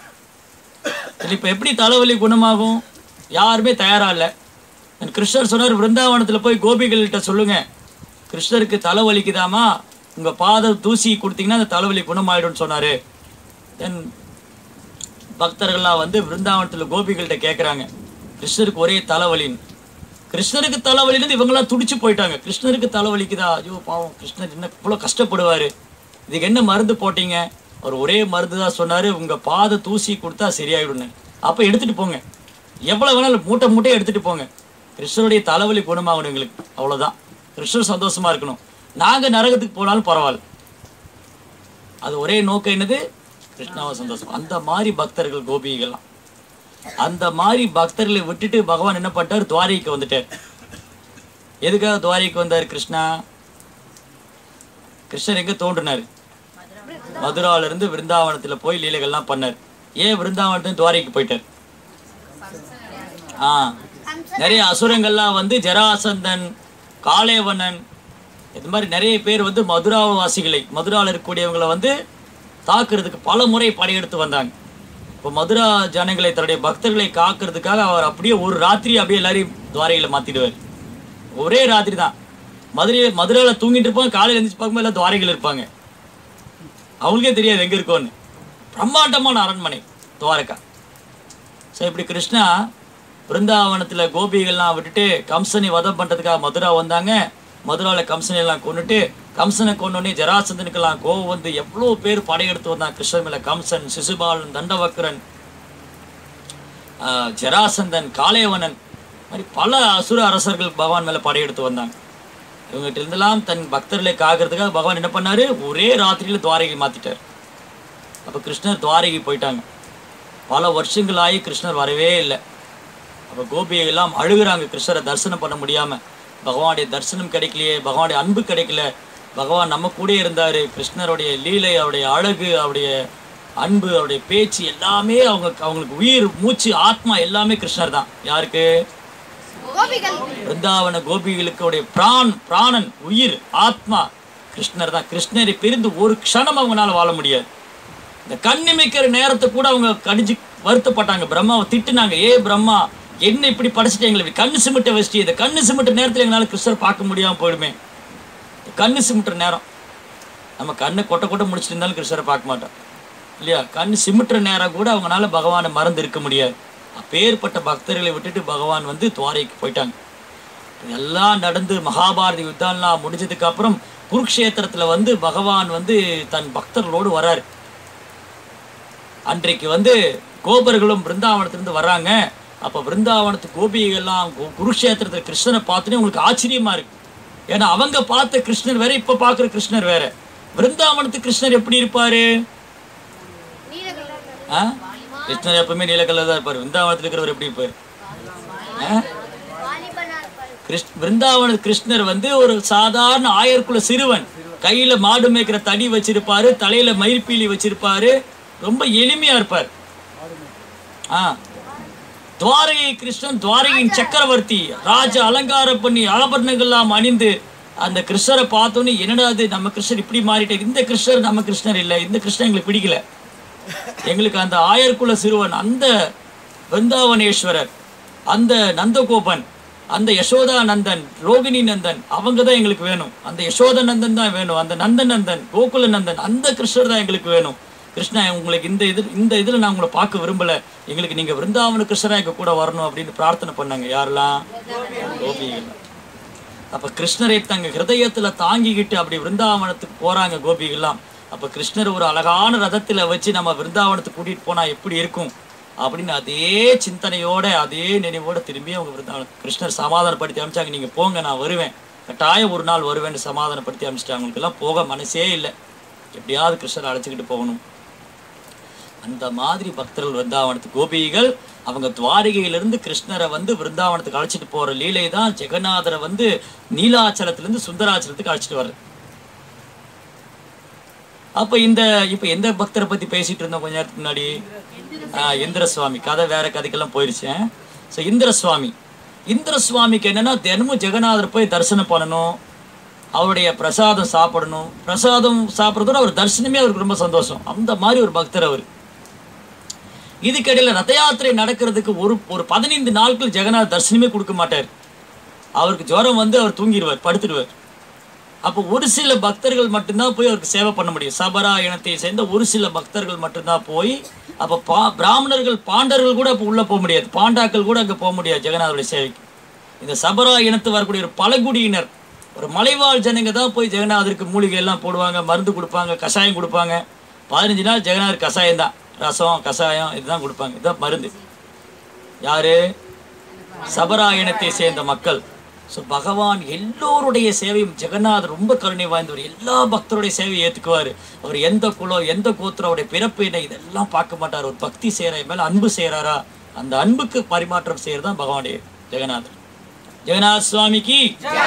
சரி இப்போ எப்படி தலைவலி குணமாகும் யாருமே தயாரா இல்லை கிருஷ்ணர் சொன்னார் விருந்தாவனத்தில் போய் கோபிகள்கிட்ட சொல்லுங்க கிருஷ்ணருக்கு தலைவலிக்குதாமா உங்க பாத தூசி கொடுத்தீங்கன்னா அந்த தலைவலி குணமாயிடும்னு சொன்னாரு தென் பக்தர்கள்லாம் வந்து விருந்தாவனத்தில் கோபிகள்கிட்ட கேட்குறாங்க கிருஷ்ணருக்கு ஒரே தலைவலின்னு கிருஷ்ணருக்கு தலைவலின்னு இவங்கெல்லாம் துடிச்சு போயிட்டாங்க கிருஷ்ணருக்கு தலைவலிக்குதா ஐயோ பாவம் கிருஷ்ணர் என்ன இவ்வளோ கஷ்டப்படுவார் இதுக்கு என்ன மருந்து போட்டீங்க அவர் ஒரே மருந்து தான் சொன்னார் உங்கள் பாத தூசி கொடுத்தா சரியாயிடும்னு அப்போ எடுத்துகிட்டு போங்க எவ்வளோ வேணாலும் மூட்டை மூட்டையை எடுத்துகிட்டு போங்க கிருஷ்ணருடைய தலைவலி குணமாகணும் எங்களுக்கு அவ்வளோதான் கிருஷ்ணர் சந்தோஷமா இருக்கணும் நாங்கள் நரகத்துக்கு போனாலும் பரவாயில்ல அது ஒரே நோக்கம் என்னது கிருஷ்ணாவை சந்தோஷம் அந்த மாதிரி பக்தர்கள் கோபிகள்லாம் அந்த மாதிரி பக்தர்களை விட்டுட்டு பகவான் என்ன பண்ணிட்டார் துவாரிக்கு வந்துட்டார் எதுக்காக துவாரிக்கு வந்தார் கிருஷ்ணா கிருஷ்ணர் எங்க தோன்றினார் மதுரால இருந்து விருந்தாவனத்துல போய் லீலைகள்லாம் பண்ணார் ஏன் விருந்தாவனத்துல துவாரிக்கு போயிட்டார் ஆ நிறைய அசுரங்கள்லாம் வந்து ஜராசந்தன் காலேவனன் இது மாதிரி நிறைய பேர் வந்து மதுராவாசிகளை மதுராவில் இருக்கக்கூடியவங்களை வந்து தாக்குறதுக்கு பல முறை படையெடுத்து வந்தாங்க இப்போ மதுரா ஜனங்களை தன்னுடைய பக்தர்களை காக்கிறதுக்காக அவர் அப்படியே ஒரு ராத்திரி அப்படியே எல்லாரையும் துவாரையில் மாற்றிடுவார் ஒரே ராத்திரி தான் மதுரை மதுரையில் தூங்கிட்டு இருப்பாங்க காலையில் எழுந்திரிச்சு பார்க்கும்போது எல்லாம் துவாரைகள் இருப்பாங்க அவங்களுக்கே தெரியாது எங்கே இருக்கோன்னு பிரம்மாண்டமான அரண்மனை துவாரகா ஸோ இப்படி கிருஷ்ணா பிருந்தாவனத்தில் கோபிகள்லாம் விட்டுட்டு கம்சனை வதம் பண்ணுறதுக்காக மதுரா வந்தாங்க மதுராவில் கம்சனை எல்லாம் கொண்டுட்டு கம்சனை கொண்டோடனே ஜராசந்தனுக்கெல்லாம் கோவம் வந்து எவ்வளோ பேர் படையெடுத்து வந்தாங்க கிருஷ்ணன் மேலே கம்சன் சிசுபாலன் தண்டவக்கரன் ஆஹ், ஜராசந்தன் காலேவனன் மாதிரி பல அசுர அரசர்கள் பகவான் மேலே படையெடுத்து வந்தாங்க இவங்ககிட்ட இருந்தெல்லாம் தன் பக்தர்களை காக்கிறதுக்காக பகவான் என்ன பண்ணாரு ஒரே ராத்திரியில் துவாரகை மாற்றிட்டார் அப்போ கிருஷ்ணர் துவாரகை போயிட்டாங்க பல வருஷங்கள் ஆகி கிருஷ்ணர் வரவே இல்லை அப்போ கோபியை எல்லாம் அழுகுறாங்க கிருஷ்ணரை தரிசனம் பண்ண முடியாமல் பகவானுடைய தரிசனம் கிடைக்கலையே பகவானுடைய அன்பு கிடைக்கல பகவான் நம்ம கூட இருந்தார் கிருஷ்ணருடைய லீலை அவருடைய அழகு அவருடைய அன்பு அவருடைய பேச்சு எல்லாமே அவங்க அவங்களுக்கு உயிர் மூச்சு ஆத்மா எல்லாமே கிருஷ்ணர் தான் யாருக்கு கோபிகள் பிருந்தாவன கோபிகளுக்கு உடைய பிரான் பிராணன் உயிர் ஆத்மா கிருஷ்ணர் தான் கிருஷ்ணரை பிரிந்து ஒரு க்ஷணம் அவங்களால வாழ முடியாது இந்த கண்ணிமைக்கிற நேரத்தை கூட அவங்க கடிஞ்சு வருத்தப்பட்டாங்க பிரம்மாவை திட்டுனாங்க ஏ பிரம்மா என்ன இப்படி படைச்சிட்டீங்களே இப்படி கண்ணு சிமிட்ட வச்சுட்டு இந்த கண்ணு சிமிட்ட நேரத்தில் எங்களால் கிருஷ்ணரை பார்க்க முடியாமல் போயிடுமே இந்த கண்ணு சிமிட்டுற நேரம் நம்ம கண்ணை கொட்டை கொட்டை முடிச்சிட்டு இருந்தாலும் கிருஷ்ணரை பார்க்க மாட்டோம் இல்லையா கண் சிமிட்டுற நேரம் கூட அவங்களால பகவானை மறந்து இருக்க முடியாது அப்பேற்பட்ட பக்தர்களை விட்டுட்டு பகவான் வந்து துவாரைக்கு போயிட்டாங்க எல்லாம் நடந்து மகாபாரத யுத்தம்லாம் முடிஞ்சதுக்கு அப்புறம் குருக்ஷேத்திரத்துல வந்து பகவான் வந்து தன் பக்தர்களோடு வராரு அன்றைக்கு வந்து கோபர்களும் பிருந்தாவனத்திலிருந்து வர்றாங்க அப்ப பிருந்தாவனத்து கோபிகள்லாம் கு- குருக்ஷேத்திரத்துல கிருஷ்ணனை பார்த்தோன்னே உங்களுக்கு ஆச்சரியமா இருக்கு ஏன்னா அவங்க பார்த்த கிருஷ்ணர் வேற இப்ப பார்க்குற கிருஷ்ணர் வேற பிருந்தாவனத்து கிருஷ்ணர் எப்படி இருப்பாரு நீல கலர்ல ஆ? கிருஷ்ணர் எப்பவுமே நீலக்கல்ல தான் இருப்பாரு பிருந்தாவனத்துல இருக்கிறவர் எப்படி இருப்பாரு ஆ? வாலிபனா இருப்பாரு கிருஷ்ண பிருந்தாவன கிருஷ்ணர் வந்து ஒரு சாதாரண ஆயர்குல சிறுவன் கையில மாடு மேய்க்கிற தடி வச்சிருப்பாரு தலையில மயிர்பீலி வச்சிருப்பாரு ரொம்ப எளிமையா இருப்பார் ஆ துவாரகை கிருஷ்ணன் துவாரகையின் சக்கரவர்த்தி ராஜ அலங்காரம் பண்ணி ஆபரணங்கள்லாம் அணிந்து அந்த கிருஷ்ணரை பார்த்தோன்னே என்னடா அது நம்ம கிருஷ்ணர் இப்படி மாறிட்டே இந்த கிருஷ்ணர் நம்ம கிருஷ்ணர் இல்லை இந்த கிருஷ்ணர் எங்களுக்கு பிடிக்கல எங்களுக்கு அந்த ஆயர்குல சிறுவன் அந்த பிருந்தாவனேஸ்வரர் அந்த நந்தகோபன் அந்த யசோதா நந்தன் ரோகிணி நந்தன் அவங்க தான் எங்களுக்கு வேணும் அந்த யசோத நந்தன் தான் வேணும் அந்த நந்தன் நந்தன் கோகுல நந்தன் அந்த கிருஷ்ணர் தான் எங்களுக்கு வேணும் கிருஷ்ணா உங்களுக்கு இந்த இது இந்த இதில் நான் உங்களை பார்க்க விரும்பல எங்களுக்கு நீங்க விருந்தாவன கிருஷ்ணரா எங்க கூட வரணும் அப்படின்னு பிரார்த்தனை பண்ணாங்க யாரெல்லாம் கோபிகள் அப்ப கிருஷ்ணரை தங்க ஹிருதயத்துல தாங்கிக்கிட்டு அப்படி விருந்தாவனத்துக்கு போறாங்க கோபிகள்லாம் அப்ப கிருஷ்ணர் ஒரு அழகான ரதத்துல வச்சு நம்ம விருந்தாவனத்துக்கு கூட்டிட்டு போனா எப்படி இருக்கும் அப்படின்னு அதே சிந்தனையோட அதே நினைவோட திரும்பி அவங்க விருந்தாவனம் கிருஷ்ணர் சமாதானப்படுத்தி அனுப்பிச்சாங்க நீங்க போங்க நான் வருவேன் கட்டாயம் ஒரு நாள் வருவேன்னு சமாதானப்படுத்தி அனுப்பிச்சிட்டாங்க அவங்களுக்கு எல்லாம் போக மனசே இல்லை எப்படியாவது கிருஷ்ணரை அழைச்சிக்கிட்டு போகணும் அந்த மாதிரி பக்தர்கள் விருந்தாவனத்துக்கு கோபிகள் அவங்க துவாரிகையிலிருந்து கிருஷ்ணரை வந்து விருந்தாவனத்துக்கு அழைச்சிட்டு போற லீலை தான் ஜெகநாதரை வந்து நீலாச்சலத்திலிருந்து சுந்தராச்சலத்துக்கு அழைச்சிட்டு வர்றது அப்ப இந்த இப்ப எந்த பக்தரை பத்தி பேசிட்டு இருந்தோம் கொஞ்ச நேரத்துக்கு முன்னாடி ஆஹ் இந்திர சுவாமி கதை வேற கதைக்கெல்லாம் போயிருச்சேன் ஸோ இந்திர சுவாமி இந்திர சுவாமிக்கு என்னன்னா தினமும் ஜெகநாதர் போய் தரிசனம் பண்ணணும் அவருடைய பிரசாதம் சாப்பிடணும் பிரசாதம் சாப்பிட்றதோட அவர் தரிசனமே அவருக்கு ரொம்ப சந்தோஷம் அந்த மாதிரி ஒரு பக்தர் அவர் இதுக்கிடையில ரத யாத்திரை நடக்கிறதுக்கு ஒரு ஒரு பதினைந்து நாட்கள் ஜெகநாத் தரிசனமே கொடுக்க மாட்டார் அவருக்கு ஜுரம் வந்து அவர் தூங்கிடுவார் படுத்துடுவார் அப்போ ஒரு சில பக்தர்கள் மட்டும்தான் போய் அவருக்கு சேவை பண்ண முடியும் சபரா இனத்தை சேர்ந்த ஒரு சில பக்தர்கள் மட்டும்தான் போய் அப்போ பா பிராமணர்கள் பாண்டர்கள் கூட அப்போ உள்ளே போக முடியாது பாண்டாக்கள் கூட அங்கே போக முடியாது ஜெகநாதருடைய சேவைக்கு இந்த சபரா இனத்து வரக்கூடிய ஒரு பழங்குடியினர் ஒரு மலைவாழ் ஜனங்க தான் போய் ஜெகநாதருக்கு மூலிகை எல்லாம் போடுவாங்க மருந்து கொடுப்பாங்க கஷாயம் கொடுப்பாங்க பதினஞ்சு நாள் ஜெகநாதர் கஷாயம் தான் ரசம் கஷாயம் இதுதான் கொடுப்பாங்க இதுதான் மருந்து யாரு சபராயணத்தை சேர்ந்த மக்கள் ஸோ பகவான் எல்லோருடைய சேவையும் ஜெகநாதர் ரொம்ப கருணை வாய்ந்தவர் எல்லா பக்தருடைய சேவையை ஏற்றுக்குவார் அவர் எந்த குலம் எந்த கோத்திரம் அவருடைய பிறப்பு என்ன இதெல்லாம் பார்க்க மாட்டார் ஒரு பக்தி செய்கிற மேலே அன்பு செய்கிறாரா அந்த அன்புக்கு பரிமாற்றம் செய்கிறது தான் பகவானுடைய ஜெகநாதர் ஜெகநாத் சுவாமிக்கு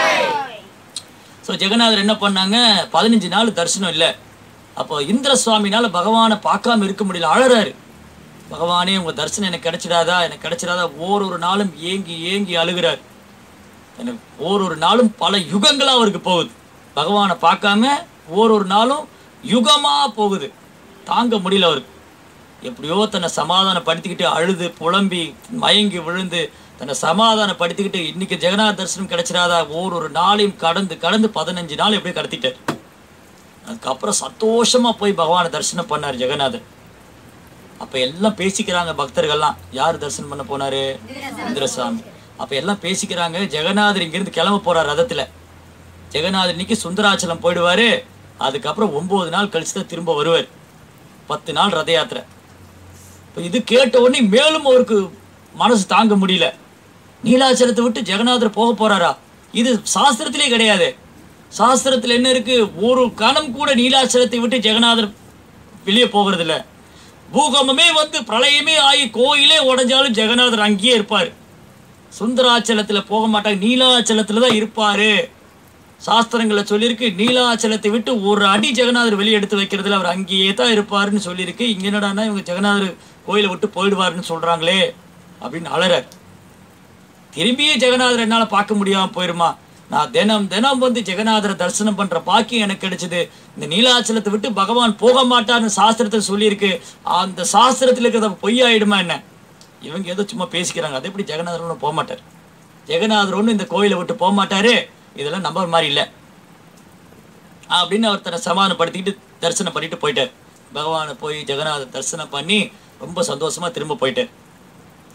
ஸோ ஜெகநாதர் என்ன பண்ணாங்க பதினஞ்சு நாள் தரிசனம் இல்லை அப்போ இந்திர சுவாமினால பகவானை பார்க்காம இருக்க முடியல அழறாரு பகவானே உங்க தரிசனம் எனக்கு கிடைச்சிடாதா எனக்கு கிடைச்சிடாதா ஓரொரு நாளும் ஏங்கி ஏங்கி அழுகிறார் எனக்கு ஓரொரு நாளும் பல யுகங்களா அவருக்கு போகுது பகவானை பார்க்காம ஓரொரு நாளும் யுகமா போகுது தாங்க முடியல அவருக்கு எப்படியோ தன்னை சமாதானப்படுத்திக்கிட்டு அழுது புலம்பி மயங்கி விழுந்து தன்னை சமாதானப்படுத்திக்கிட்டு இன்னைக்கு ஜெகநாத் தரிசனம் கிடைச்சிடாதா ஓரொரு நாளையும் கடந்து கடந்து பதினஞ்சு நாள் எப்படியோ கடத்திட்டார் அதுக்கப்புறம் சந்தோஷமா போய் பகவானை தரிசனம் பண்ணார் ஜெகநாதர் அப்ப எல்லாம் பேசிக்கிறாங்க பக்தர்கள்லாம் யார் தரிசனம் பண்ண போனாரு இந்திரசாமி அப்ப எல்லாம் பேசிக்கிறாங்க ஜெகநாதர் இங்கிருந்து கிளம்ப போறார் ரதத்துல ஜெகநாதர் இன்னைக்கு சுந்தராச்சலம் போயிடுவாரு அதுக்கப்புறம் ஒன்பது நாள் கழிச்சு தான் திரும்ப வருவார் பத்து நாள் ரத யாத்திரை இப்போ இது கேட்ட உடனே மேலும் அவருக்கு மனசு தாங்க முடியல நீலாச்சலத்தை விட்டு ஜெகநாதர் போக போறாரா இது சாஸ்திரத்திலே கிடையாது சாஸ்திரத்துல என்ன இருக்கு ஒரு கணம் கூட நீலாச்சலத்தை விட்டு ஜெகநாதர் வெளியே போகிறது இல்ல பூகம்பமே வந்து பிரளயமே ஆகி கோயிலே உடைஞ்சாலும் ஜெகநாதர் அங்கேயே இருப்பார் சுந்தராச்சலத்துல போக மாட்டாங்க நீலாச்சலத்துல தான் இருப்பாரு சாஸ்திரங்களை சொல்லியிருக்கு நீலாச்சலத்தை விட்டு ஒரு அடி ஜெகநாதர் வெளியே எடுத்து வைக்கிறதுல அவர் அங்கேயே தான் இருப்பாருன்னு சொல்லியிருக்கு இங்க என்னடான்னா இவங்க ஜெகநாதர் கோயிலை விட்டு போயிடுவாருன்னு சொல்றாங்களே அப்படின்னு அலறார் திரும்பியே ஜெகநாதர் என்னால பார்க்க முடியாம போயிருமா நான் தினம் தினம் வந்து ஜெகநாதரை தரிசனம் பண்ற பாக்கியம் எனக்கு கிடைச்சது இந்த நீலாச்சலத்தை விட்டு பகவான் போக மாட்டார்னு சாஸ்திரத்தில் சொல்லியிருக்கு அந்த சாஸ்திரத்தில் இருக்கிறத பொய்யாயிடுமா என்ன இவங்க ஏதோ சும்மா பேசிக்கிறாங்க அது எப்படி ஜெகநாதர் ஒன்றும் போக மாட்டார் ஜெகநாதர் ஒன்றும் இந்த கோயிலை விட்டு போக மாட்டாரு இதெல்லாம் நம்பர் மாதிரி இல்லை அப்படின்னு அவர் தன்னை சமாதானப்படுத்திக்கிட்டு தரிசனம் பண்ணிட்டு போயிட்டார் பகவானை போய் ஜெகநாதர் தரிசனம் பண்ணி ரொம்ப சந்தோஷமா திரும்ப போயிட்டார்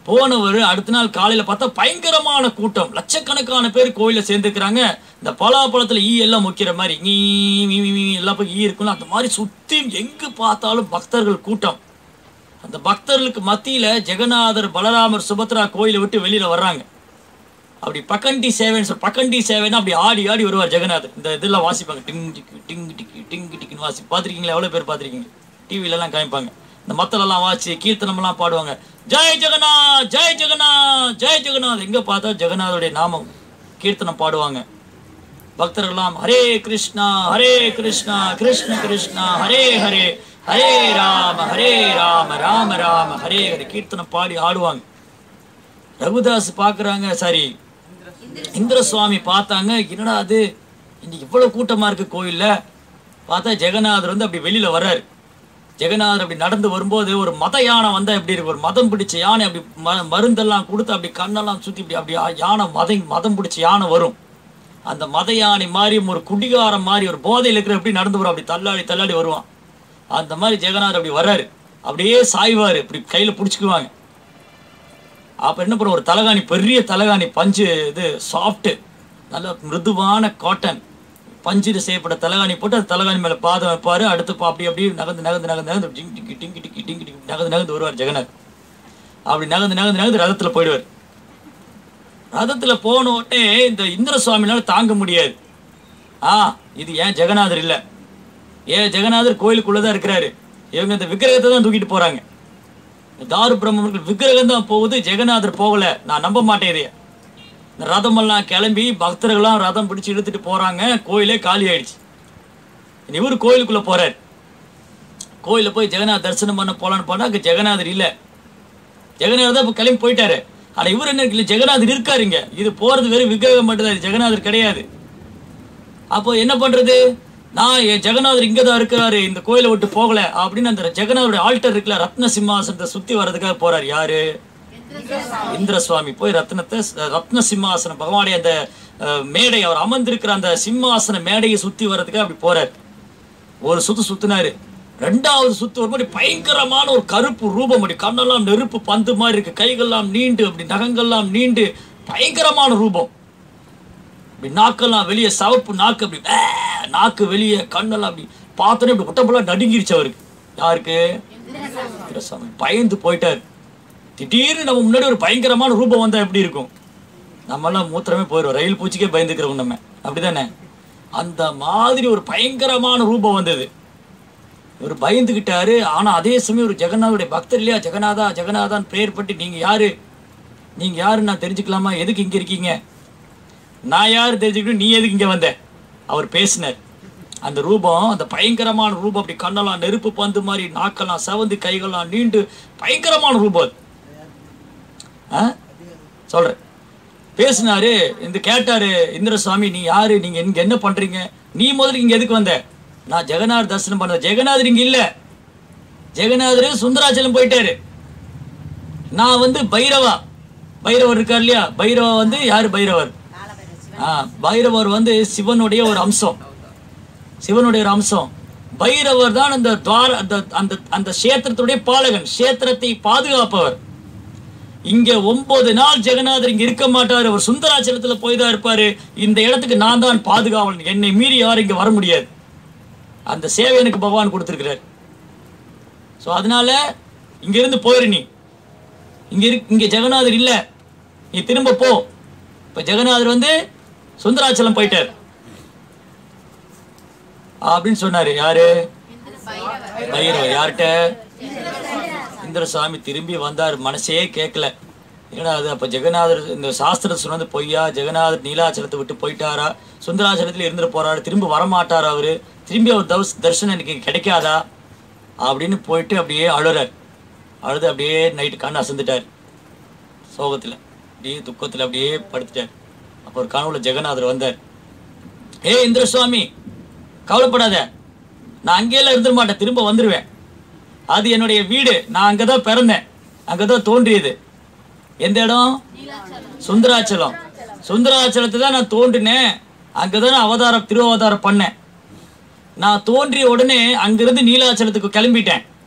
போனவர் அடுத்த நாள் காலையில பார்த்தா பயங்கரமான கூட்டம் லட்சக்கணக்கான பேர் கோயில சேர்ந்துக்கிறாங்க இந்த பலாப்பழத்துல ஈ எல்லாம் முக்கிற மாதிரி ஈ மீ, மீ, மீ, எல்லா பக்கம் ஈ இருக்கும்ல அந்த மாதிரி சுத்தி எங்கு பார்த்தாலும் பக்தர்கள் கூட்டம் அந்த பக்தர்களுக்கு மத்தியில ஜெகநாதர் பலராமர் சுபத்ரா கோயிலை விட்டு வெளியில வர்றாங்க அப்படி பக்கண்டி சேவைன்னு சொல் பக்கண்டி சேவைன்னா அப்படி ஆடி ஆடி வருவார் ஜெகநாதர் இந்த இதெல்லாம் வாசிப்பாங்க டிங் டிக்கு டிங் டிக்கு டிங் டிக்குன்னு வாசி பார்த்துருக்கீங்களா எவ்வளோ பேர் பார்த்துருக்கீங்க டிவிலலாம் காமிப்பாங்க இந்த மத்தளெல்லாம் வாசி கீர்த்தனம்லாம் பாடுவாங்க ஜெய் ஜெகநாத் ஜெய் ஜெகநாத் ஜெய் ஜெகநாத் எங்கே பார்த்தா ஜெகநாதருடைய நாமம் கீர்த்தனம் பாடுவாங்க பக்தர்கள்லாம் ஹரே கிருஷ்ணா ஹரே கிருஷ்ணா கிருஷ்ண கிருஷ்ணா ஹரே ஹரே ஹரே ராம ஹரே ராம ராம ராம ஹரே ஹரே கீர்த்தனம் பாடி ஆடுவாங்க ரகுதாஸ் பார்க்குறாங்க சாரி இந்திர சுவாமி பார்த்தாங்க என்னடா அது இன்னைக்கு இவ்வளவு கூட்டமா இருக்கு கோயில்ல பார்த்தா ஜெகநாதர் வந்து அப்படி வெளியில வர்றாரு ஜெகநாதர் அப்படி நடந்து வரும்போது ஒரு மத யானை வந்தா எப்படி இருக்கு ஒரு மதம் பிடிச்ச யானை அப்படி ம- மருந்தெல்லாம் கொடுத்து அப்படி கண்ணெல்லாம் சுத்தி இப்படி அப்படி யானை மதம் மதம் பிடிச்ச யானை வரும் அந்த மத யானை மாதிரி ஒரு குடிகாரம் மாதிரி ஒரு போதையில் இருக்கிற எப்படி நடந்து வரும் அப்படி தள்ளாடி தள்ளாடி வருவான் அந்த மாதிரி ஜெகநாதர் அப்படி வர்றாரு அப்படியே சாய்வாரு இப்படி கையில பிடிச்சிக்குவாங்க அப்ப என்ன பண்ணுவோம் ஒரு தலகாணி பெரிய தலகாணி பஞ்சு இது சாஃப்ட் நல்ல மிருதுவான காட்டன் பஞ்சில் செய்யப்பட்ட தலகாணி போட்டு அந்த தலகாணி மேல பாதம் வைப்பாரு அடுத்து பா- அப்படி அப்படியே நகர்ந்து நகர்ந்து நகர்ந்து நகர்ந்து டிங்கி டிங்கி டிங்கி டிங்கி டிங்கி டிங்கி நகர்ந்து நகர்ந்து வருவார் ஜெகநாத் அப்படி நகர்ந்து நகர்ந்து நகர்ந்து ரதத்துல போயிடுவார் ரதத்துல போன உடனே இந்த இந்திர சுவாமினால தாங்க முடியாது ஆ இது ஏன் ஜெகநாதர் இல்ல ஏன் ஜெகநாதர் கோயிலுக்குள்ளதான் இருக்கிறாரு இவங்க இந்த விக்கிரகத்தை தான் தூக்கிட்டு போறாங்க தாரு பிரம்மர்கள் விக்கிரகம் தான் போகுது ஜெகநாதர் போகல நான் நம்ப மாட்டேன் இதைய இந்த ரதமெல்லாம் கிளம்பி பக்தர்கள்லாம் ரதம் பிடிச்சு இழுத்துட்டு போறாங்க கோயிலே காலி ஆயிடுச்சு இனி இவரு கோயிலுக்குள்ள போறாரு கோயில போய் ஜெகநாத் தரிசனம் பண்ண போலான்னு போனா அங்க ஜெகநாதர் இல்ல ஜெகநாதர் தான் இப்ப கிளம்பி போயிட்டாரு ஆனா இவர் என்ன இல்ல ஜெகநாதர் இருக்காருங்க இது போறது வெறும் விக்கிரகம் மட்டும்தான் ஜெகநாதர் கிடையாது அப்போ என்ன பண்றது நான் என் ஜெகநாதர் இங்க தான் இருக்கிறாரு இந்த கோயிலை விட்டு போகல அப்படின்னு அந்த ஜெகநாதருடைய ஆல்டர் இருக்குல்ல ரத்ன சிம்மாசனத்தை சுத்தி வர்றதுக்காக போறாரு யாரு இந்திர சுவாமி போய் ரத்னத்தை ரத்ன சிம்மாசனம் பகவானுடைய அந்த அஹ், மேடை அவர் அமர்ந்திருக்கிற அந்த சிம்மாசன மேடையை சுத்தி வர்றதுக்காக அப்படி போறாரு ஒரு சுத்து சுத்தினாரு ரெண்டாவது சுத்து வரும்போது பயங்கரமான ஒரு கருப்பு ரூபம் அப்படி கண்ணெல்லாம் நெருப்பு பந்து மாதிரி இருக்கு கைகள்லாம் நீண்டு அப்படி நகங்கள்லாம் நீண்டு பயங்கரமான ரூபம் இப்படி நாக்கெல்லாம் வெளியே சவப்பு நாக்கு அப்படி வே, நாக்கு வெளியே கண்ணெல்லாம் அப்படி பார்த்தோன்னே இப்படி உடம்பெல்லாம் நடுங்கிருச்சு அவருக்கு யாருக்கு இந்திரசாமி பயந்து போயிட்டாரு திடீர்னு நம்ம முன்னாடி ஒரு பயங்கரமான ரூபம் வந்தா எப்படி இருக்கும் நம்மெல்லாம் மூத்திரமே போயிடும் ரயில் பூச்சிக்கே பயந்துக்கிறோம் நம்ம அப்படிதானே அந்த மாதிரி ஒரு பயங்கரமான ரூபம் வந்தது இவர் பயந்துக்கிட்டாரு ஆனா அதே சமயம் ஒரு ஜெகநாதருடைய பக்தர் இல்லையா ஜெகநாதா ஜெகநாதான் பிரேயர் பண்ணி நீங்க யாரு நீங்க யாருன்னு நான் தெரிஞ்சுக்கலாமா எதுக்கு இங்க இருக்கீங்க நான் யாரு தெரிஞ்சுக்கிட்டு நீ எதுக்கு இங்க வந்த அவர் பேசினார் அந்த ரூபம் அந்த பயங்கரமான ரூபம் அப்படி கண்ணெல்லாம் நெருப்பு பந்து மாதிரி நாக்கெல்லாம் செவந்து கைகள்லாம் நீண்டு பயங்கரமான ரூபம் அது ஆ சொல்றேன் பேசினாரு இந்த கேட்டாரு இந்திரசுவாமி நீ யாரு நீங்க இங்க என்ன பண்றீங்க நீ முதல்ல இங்க எதுக்கு வந்த நான் ஜெகநாதர் தரிசனம் பண்ண ஜெகநாதர் இங்க இல்ல ஜெகநாதர் சுந்தராச்சலம் போயிட்டாரு நான் வந்து பைரவா பைரவர் இருக்கார் இல்லையா பைரவா வந்து யாரு பைரவர் ஆ பைரவர் வந்து சிவனுடைய ஒரு அம்சம் சிவனுடைய ஒரு அம்சம் பைரவர் தான் அந்த துவார அந்த அந்த அந்த கஷேத்திரத்துடைய பாலகன் கஷேத்திரத்தை பாதுகாப்பவர் இங்க ஒன்பது நாள் ஜெகநாதர் இங்க இருக்க மாட்டாரு அவர் சுந்தராச்சலத்துல போய் தான் இருப்பாரு இந்த இடத்துக்கு நான் தான் பாதுகாவலன் என்னை மீறி யாரும் இங்க வர முடியாது அந்த சேவை எனக்கு பகவான் கொடுத்துருக்கிறார் ஸோ அதனால இங்க இருந்து போயிரு நீ இங்க இரு இங்க ஜெகநாதர் இல்ல நீ திரும்ப போ இப்ப ஜெகநாதர் வந்து சுந்தராச்சலம் போயிட்டார் அப்படின்னு சொன்னாரு யாரு பைரவர் யார்கிட்ட இந்திரசாமி திரும்பி வந்தார் மனசே கேட்கல ஏன்னா அது அப்ப ஜெகநாதர் இந்த சாஸ்திரத்தை சொன்னது பொய்யா ஜெகநாதர் நீலாச்சலத்தை விட்டு போயிட்டாரா சுந்தராச்சலத்துல இருந்துட்டு போறாரு திரும்பி வரமாட்டாரா அவரு திரும்பி அவர் தவஸ் தரிசனம் எனக்கு கிடைக்காதா அப்படின்னு போயிட்டு அப்படியே அழுறார் அழுது அப்படியே நைட்டு கண்ணு அசந்துட்டார் சோகத்துல அப்படியே துக்கத்துல அப்படியே படுத்துட்டார் அப்போ ஒரு கனவுல ஜெகநாதர் வந்தார் ஏ இந்திரசுவாமி கவலைப்படாத நான் அங்கேயெல்லாம் இருந்துட மாட்டேன் திரும்ப வந்துடுவேன் அது என்னுடைய வீடு நான் அங்கே தான் பிறந்தேன் அங்கே தான் தோன்றியது எந்த இடம் சுந்தராச்சலம் சுந்தராச்சலத்தை தான் நான் தோன்றினேன் அங்கே தான் நான் அவதாரம் திருவவதாரம் பண்ணேன் நான் தோன்றிய உடனே அங்கிருந்து நீலாச்சலத்துக்கு கிளம்பிட்டேன்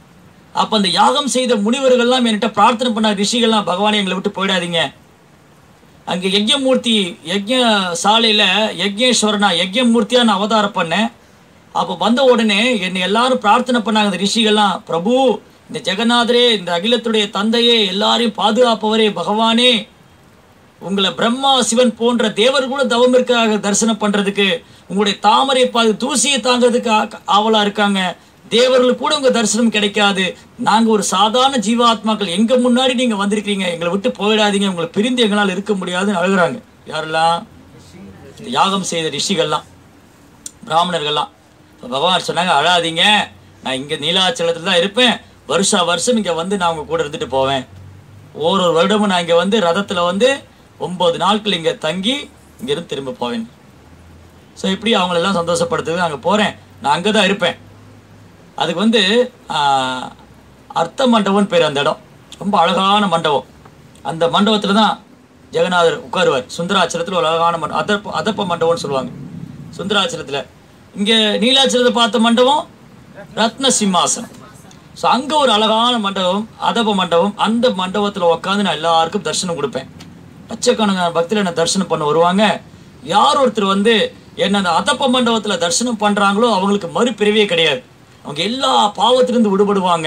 அப்ப அந்த யாகம் செய்த முனிவர்கள்லாம் என்கிட்ட பிரார்த்தனை பண்ண ரிஷிகள்லாம் பகவானே எங்களை விட்டு போயிடாதீங்க அங்கே யஜ்யமூர்த்தி யஜ்ய சாலையில் யஜ்யேஸ்வரனா யஜ்யமூர்த்தியாக நான் அவதாரம் பண்ணேன் அப்போ வந்த உடனே என்னை எல்லாரும் பிரார்த்தனை பண்ணாங்க இந்த ரிஷிகள்லாம் பிரபு இந்த ஜெகநாதரே இந்த அகிலத்துடைய தந்தையே எல்லாரையும் பாதுகாப்பவரே பகவானே உங்களை பிரம்மா சிவன் போன்ற தேவர் கூட தவம் இருக்காங்க தரிசனம் பண்றதுக்கு உங்களுடைய தாமரை பாது தூசியை தாங்கிறதுக்கு ஆ- ஆவலா இருக்காங்க தேவர்களுக்கு கூட உங்க தரிசனம் கிடைக்காது நாங்க ஒரு சாதாரண ஜீவாத்மாக்கள் எங்க முன்னாடி நீங்க வந்திருக்கீங்க எங்களை விட்டு போயிடாதீங்க உங்களை பிரிந்து எங்களால் இருக்க முடியாதுன்னு அழுகுறாங்க யாரெல்லாம் இந்த யாகம் செய்த ரிஷிகள்லாம் பிராமணர்கள்லாம் இப்ப பகவான் சொன்னாங்க அழாதீங்க நான் இங்க நீலாச்சலத்துல தான் இருப்பேன் வருஷா வருஷம் இங்க வந்து நான் உங்க கூட இருந்துட்டு போவேன் ஒரு ஒரு வருடமும் நான் இங்க வந்து ரதத்துல வந்து ஒன்பது நாட்கள் இங்க தங்கி இங்கிருந்து திரும்ப போவேன் ஸோ இப்படி அவங்களெல்லாம் சந்தோஷப்படுத்துது அங்கே போகிறேன் நான் அங்கே தான் இருப்பேன் அதுக்கு வந்து ஆஹ், அர்த்த மண்டபம்னு பேர் அந்த இடம் ரொம்ப அழகான மண்டபம் அந்த மண்டபத்தில் தான் ஜெகநாதர் உட்காருவார் சுந்தராச்சலத்தில் ஒரு அழகான மண்டபம் அதப்ப அதப்ப மண்டபம்னு சொல்லுவாங்க சுந்தராச்சலத்தில் இங்கே நீலாச்சலத்தை பார்த்த மண்டபம் ரத்ன சிம்மாசனம் ஸோ அங்கே ஒரு அழகான மண்டபம் அதப மண்டபம் அந்த மண்டபத்தில் உட்காந்து நான் எல்லாருக்கும் தரிசனம் கொடுப்பேன் லட்சக்கணக்கான பக்தர்கள் என்ன தரிசனம் பண்ண வருவாங்க யார் ஒருத்தர் வந்து என்ன அந்த அதப்ப மண்டபத்தில் தரிசனம் பண்ணுறாங்களோ அவங்களுக்கு மறுபிறவியே கிடையாது அவங்க எல்லா பாவத்திலிருந்து விடுபடுவாங்க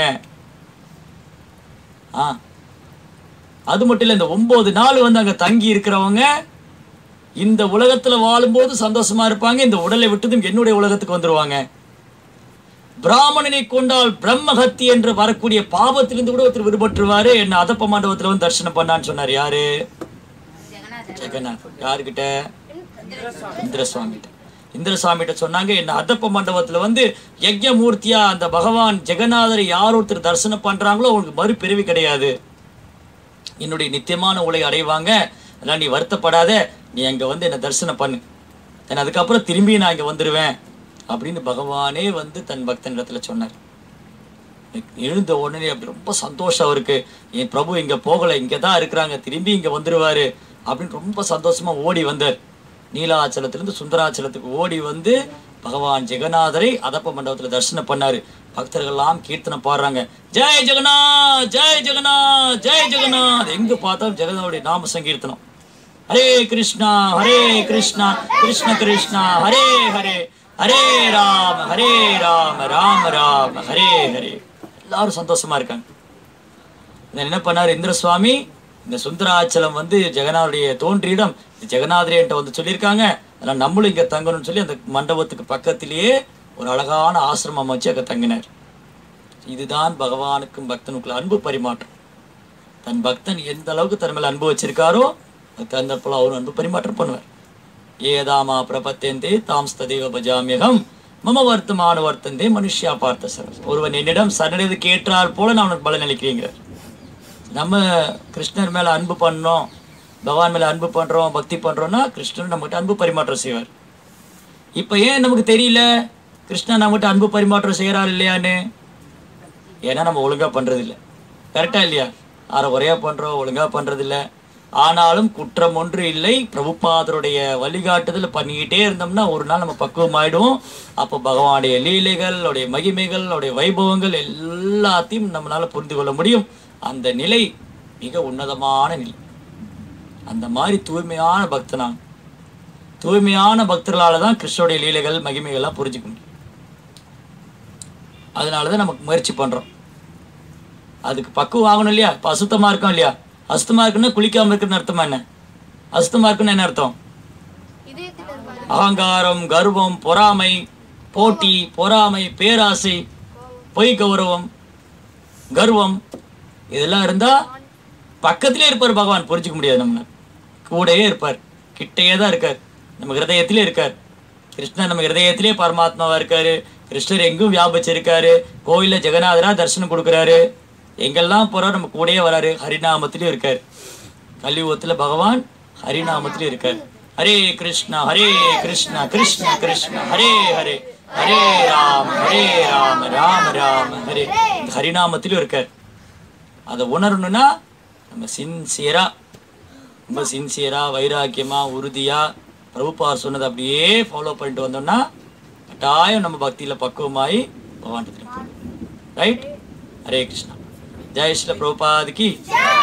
ஆ அது மட்டும் இல்லை இந்த ஒன்பது நாள் வந்து அங்கே தங்கி இருக்கிறவங்க இந்த உலகத்துல வாழும்போது சந்தோஷமா இருப்பாங்க இந்த உடலை விட்டதும் என்னுடைய உலகத்துக்கு வந்துருவாங்க பிராமணனை கொண்டால் பிரம்மஹத்தி என்று வரக்கூடிய பாவத்திலிருந்து கூட ஒருத்தர் விடுபட்டுருவாரு என்ன அதப்ப மண்டபத்துல வந்து தரிசனம் பண்ணான்னு சொன்னார் யாரு ஜெகநாத் யாருக்கிட்ட இந்திரசுவாமிகிட்ட இந்திரசுவாமிகிட்ட சொன்னாங்க என்ன அதப்ப மண்டபத்துல வந்து யஜ்யமூர்த்தியா அந்த பகவான் ஜெகநாதரை யார் ஒருத்தர் தரிசனம் பண்றாங்களோ அவங்களுக்கு மறுபிறவி கிடையாது என்னுடைய நித்தியமான உலை அடைவாங்க அதனால் நீ வருத்தப்படாத நீ அங்கே வந்து என்னை தரிசனம் பண்ணு தென் அதுக்கப்புறம் திரும்பி நான் இங்கே வந்துடுவேன் அப்படின்னு பகவானே வந்து தன் பக்தனிடத்துல சொன்னார் எழுந்த உடனே அப்படி ரொம்ப சந்தோஷம் அவருக்கு என் பிரபு இங்கே போகலை இங்கே தான் இருக்கிறாங்க திரும்பி இங்கே வந்துடுவார் அப்படின்னு ரொம்ப சந்தோஷமா ஓடி வந்தார் நீலாச்சலத்திலிருந்து சுந்தராச்சலத்துக்கு ஓடி வந்து பகவான் ஜெகநாதரை அதப்ப மண்டபத்தில் தரிசனம் பண்ணாரு பக்தர்கள்லாம் கீர்த்தனை பாடுறாங்க ஜெய் ஜெகநாத் ஜெய் ஜெகநாத் ஜெய் ஜெகநாத் எங்க பார்த்தாலும் ஜெகநாதனுடைய நாம சங்கீர்த்தனம் ஹரே கிருஷ்ணா ஹரே கிருஷ்ணா கிருஷ்ண கிருஷ்ணா ஹரே ஹரே ஹரே ராம ஹரே ராம ராம ராம ஹரே ஹரே எல்லாரும் சந்தோஷமா இருக்காங்க இதை என்ன பண்ணார் இந்திரசுவாமி இந்த சுந்தராச்சலம் வந்து ஜெகநாதருடைய தோன்றியிடம் இது ஜெகநாதரே என்கிட்ட வந்து சொல்லியிருக்காங்க அதனால் நம்மளும் இங்கே தங்கணும்னு சொல்லி அந்த மண்டபத்துக்கு பக்கத்திலேயே ஒரு அழகான ஆசிரமம் வச்சு அங்கே தங்கினார் இதுதான் பகவானுக்கும் பக்தனுக்குள்ள அன்பு பரிமாற்றம் தன் பக்தன் எந்த அளவுக்கு தன் மேல அன்பு வச்சிருக்காரோ அதுக்கு தகுந்த போல அவரும் அன்பு பரிமாற்றம் பண்ணுவார் ஏதாமா பிரபத்தேந்தே தாம் ஸ்ததேவ பஜாமியகம் மம வர்த்தமான வர்த்தந்தே மனுஷ்யா பார்த்த சரஸ் ஒருவன் என்னிடம் சரணது கேட்டார் போல நான் உனக்கு பலன் அளிக்கிறேங்கிறார் நம்ம கிருஷ்ணர் மேல அன்பு பண்ணோம் பகவான் மேல அன்பு பண்றோம் பக்தி பண்றோம்னா கிருஷ்ணர் நம்மகிட்ட அன்பு பரிமாற்றம் செய்வார் இப்போ ஏன் நமக்கு தெரியல கிருஷ்ணன் நம்மகிட்ட அன்பு பரிமாற்றம் செய்கிறார் இல்லையான்னு ஏன்னா நம்ம ஒழுங்கா பண்றது இல்ல கரெக்டா இல்லையா ஆற ஒரையா பண்றோம் ஒழுங்கா பண்றது இல்ல ஆனாலும் குற்றம் ஒன்று இல்லை பிரபுபாதருடைய வழிகாட்டுதல் பண்ணிக்கிட்டே இருந்தோம்னா ஒரு நாள் நம்ம பக்குவம் ஆயிடுவோம் அப்போ பகவானுடைய லீலைகள் அவருடைய மகிமைகள் அவருடைய வைபவங்கள் எல்லாத்தையும் நம்மளால புரிந்து கொள்ள முடியும் அந்த நிலை மிக உன்னதமான நிலை அந்த மாதிரி தூய்மையான பக்தனான் தூய்மையான பக்தர்களால தான் கிருஷ்ணனுடைய லீலைகள் மகிமைகள்லாம் புரிஞ்சுக்க முடியும் அதனால தான் நமக்கு முயற்சி பண்ணுறோம் அதுக்கு பக்குவம் ஆகணும் இல்லையா இப்போ அசுத்தமாக இருக்கும் இல்லையா அசுத்தமாக இருக்குன்னா குளிக்காமல் இருக்குன்னு அர்த்தமா என்ன அசுத்தமாக இருக்குன்னு என்ன அர்த்தம் இதயத்தில் இருப்பாரு அகங்காரம் கர்வம் பொறாமை போட்டி பொறாமை பேராசை பொய் கௌரவம் கர்வம் இதெல்லாம் இருந்தால் பக்கத்திலே இருப்பார் பகவான் புரிஞ்சுக்க முடியாது நம்மளால் கூடயே இருப்பார் கிட்டையே தான் இருக்கார் நம்ம ஹிருதயத்திலே இருக்கார் கிருஷ்ணர் நம்ம ஹிருதயத்திலே பரமாத்மாவா இருக்காரு கிருஷ்ணர் எங்கும் வியாபிச்சிருக்காரு கோயில்ல ஜெகநாதரா தரிசனம் கொடுக்குறாரு எங்கெல்லாம் போறாரு நம்ம கூடயே வராரு ஹரிநாமத்திலயும் இருக்காரு கலியுகத்துல பகவான் ஹரிநாமத்திலயும் இருக்காரு ஹரே கிருஷ்ணா ஹரே கிருஷ்ணா கிருஷ்ண கிருஷ்ணா ஹரே ஹரே ஹரே ராம ஹரே ராம ராம ராம ஹரே இந்த ஹரிநாமத்திலும் இருக்கார் அதை உணரணும்னா நம்ம சின்சியரா ரொம்ப சின்சியரா வைராக்கியமா உறுதியா பிரபுபார் சொன்னதை அப்படியே ஃபாலோ பண்ணிட்டு வந்தோம்னா கட்டாயம் நம்ம பக்தியில பக்குவமாயி பகவான் ரைட் హరే కృష్ణ జై శ్రీ ప్రభుపాదికి